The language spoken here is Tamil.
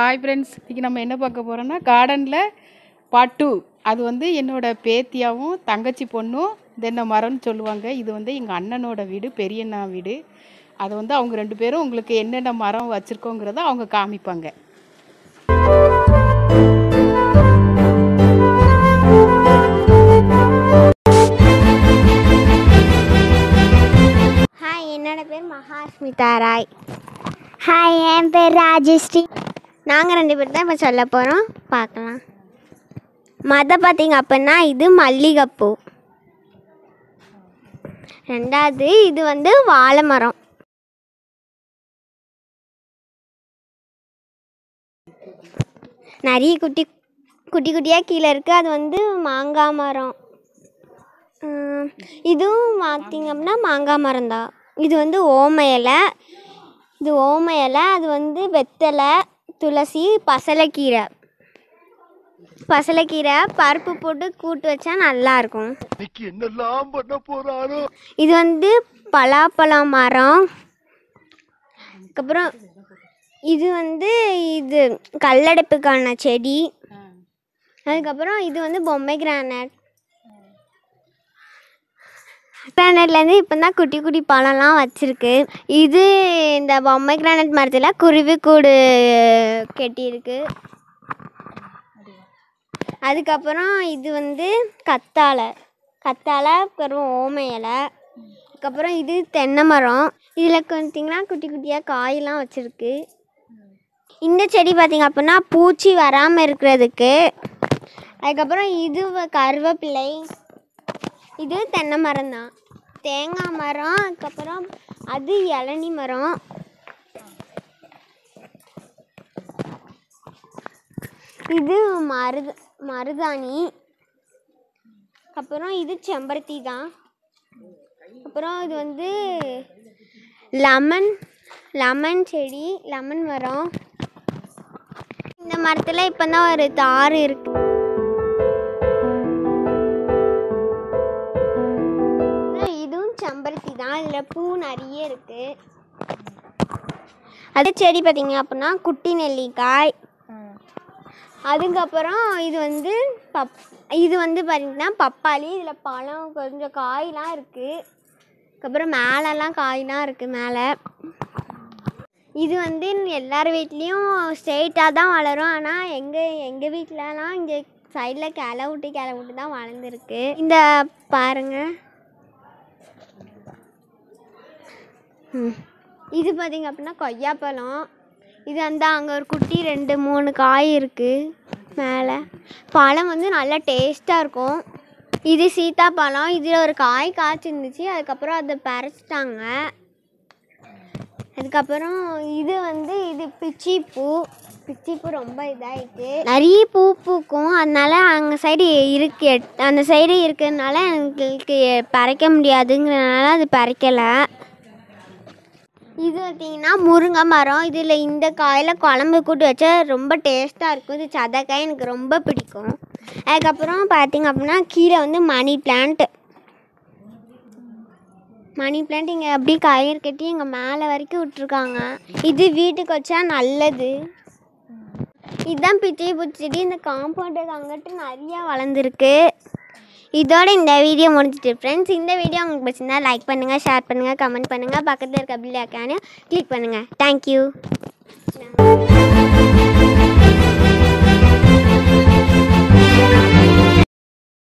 ஹாய் ஃப்ரெண்ட்ஸ் இன்றைக்கி நம்ம என்ன பார்க்க போகிறோன்னா கார்டனில் பட்டு அது வந்து என்னோட பேத்தியாவும் தங்கச்சி பொண்ணும் தென்னை மரம்னு சொல்லுவாங்க இது வந்து எங்கள் அண்ணனோட வீடு பெரியண்ணா வீடு அது வந்து அவங்க ரெண்டு பேரும் உங்களுக்கு என்னென்ன மரம் வச்சுருக்கோங்கிறத அவங்க காமிப்பாங்க ஹாய் என்னோட பேர் மகாஸ்மிதா ராய் ஹாய் என் பேர் ராஜஸ்ரீ நாங்கள் ரெண்டு பேர் தான் இப்போ சொல்ல போகிறோம் பார்க்கலாம் மத பார்த்தீங்க அப்படின்னா இது மல்லிகைப்பூ ரெண்டாவது இது வந்து வாழை மரம் நிறைய குட்டி குட்டி குட்டியாக கீழே இருக்குது அது வந்து மாங்காய் மரம் ஆஹ் இதுவும் பார்த்தீங்க அப்படின்னா மாங்காய் மரம் தான் இது வந்து ஓம இலை இது ஓம இலை அது வந்து வெத்தலை துளசி பசலைக்கீரை பசலைக்கீரை பருப்பு போட்டு கூட்டு வச்சா நல்லா இருக்கும் இன்னைக்கு என்னெல்லாம் பண்ண போறாரோ இது வந்து பலாப்பழம் மரம் அதுக்கப்புறம் இது வந்து இது கல்லடைப்புக்கான செடி அதுக்கப்புறம் இது வந்து பொம்மை கிரானைட் கிரானைட்லேருந்து இப்போ தான் குட்டி குட்டி பழம்லாம் வச்சுருக்கு இது இந்த பொம்மை கிரானைட் மரத்தில் குருவி கூடு கட்டியிருக்கு அதுக்கப்புறம் இது வந்து கத்தாழை கத்தாழை அப்புறம் ஓமை இலை அதுக்கப்புறம் இது தென்னை மரம் இதில் பார்த்தீங்கன்னா குட்டி குட்டியாக காயெல்லாம் வச்சுருக்கு இந்த செடி பார்த்தீங்க அப்படின்னா பூச்சி வராமல் இருக்கிறதுக்கு அதுக்கப்புறம் இது வ- கருவேப்பிலை இது தென்னை மரம் தான் தேங்காய் மரம் அதுக்கப்புறம் அது இளநி மரம் இது மருத மருதாணி அப்புறம் இது செம்பருத்தி தான் அப்புறம் இது வந்து லெமன் லெமன் செடி லெமன் மரம் இந்த மரத்தில் இப்போ தான் ஒரு தார் இருக்கு அப்புறம் இதுவும் செம்பருத்தி தான் இதில் பூ நிறைய இருக்கு அது செடி பார்த்தீங்க அப்படின்னா குட்டி நெல்லிக்காய் அதுக்கப்புறம் இது வந்து பப் இது வந்து பார்த்தீங்கன்னா பப்பாளி இதில் பழம் கொஞ்சம் காயெலாம் இருக்குது அதுக்கப்புறம் மேலெல்லாம் காயெலாம் இருக்குது மேலே இது வந்து எல்லார் வீட்லேயும் ஸ்ட்ரெயிட்டாக தான் வளரும் ஆனால் எங்கள் எங்கள் வீட்டிலலாம் இங்கே சைடில் கிளை விட்டு கிளை விட்டு தான் வளர்ந்துருக்கு இந்த பாருங்க ம். இது பார்த்தீங்க அப்படின்னா கொய்யாப்பழம் இது அந்த அங்கே ஒரு குட்டி ரெண்டு மூணு காய் இருக்குது மேலே பழம் வந்து நல்லா டேஸ்ட்டாக இருக்கும் இது சீத்தாப்பழம் இதில் ஒரு காய் காய்ச்சிருந்துச்சு அதுக்கப்புறம் அதை பறிச்சிட்டாங்க அதுக்கப்புறம் இது வந்து இது பிச்சிப்பூ பிச்சிப்பூ ரொம்ப இதாயிட்டு நிறைய பூ பூக்கும் அதனால அங்கே சைடு இருக்கு அந்த சைடு இருக்கிறதுனால எங்களுக்கு பறிக்க முடியாதுங்கிறனால அது பறிக்கலை இது பார்த்தீங்கன்னா முருங்கை மரம் இதில் இந்த காயில் குழம்பு கூட்டு வச்சா ரொம்ப டேஸ்ட்டாக இருக்கும் இது சதக்காய் எனக்கு ரொம்ப பிடிக்கும் அதுக்கப்புறம் பார்த்தீங்க அப்படின்னா கீழே வந்து மணி பிளான்ட் மணி பிளான்ட் இங்கே அப்படியே கயிறு கட்டி இங்கே மேலே வரைக்கும் விட்ருக்காங்க இது வீட்டுக்கு வச்சா நல்லது இதுதான் பிச்சை பூச்செடி இந்த காம்பவுண்டுக்கு அங்கிட்டு நிறையா வளர்ந்துருக்கு இதோட இந்த வீடியோ முடிஞ்சிட்டு ஃப்ரெண்ட்ஸ் இந்த வீடியோ உங்களுக்கு பிடிச்சிருந்தா லைக் பண்ணுங்கள் ஷேர் பண்ணுங்கள் கமெண்ட் பண்ணுங்கள் பக்கத்தில் இருக்க பில் ஐக்கானு கிளிக் பண்ணுங்கள் தேங்க்யூ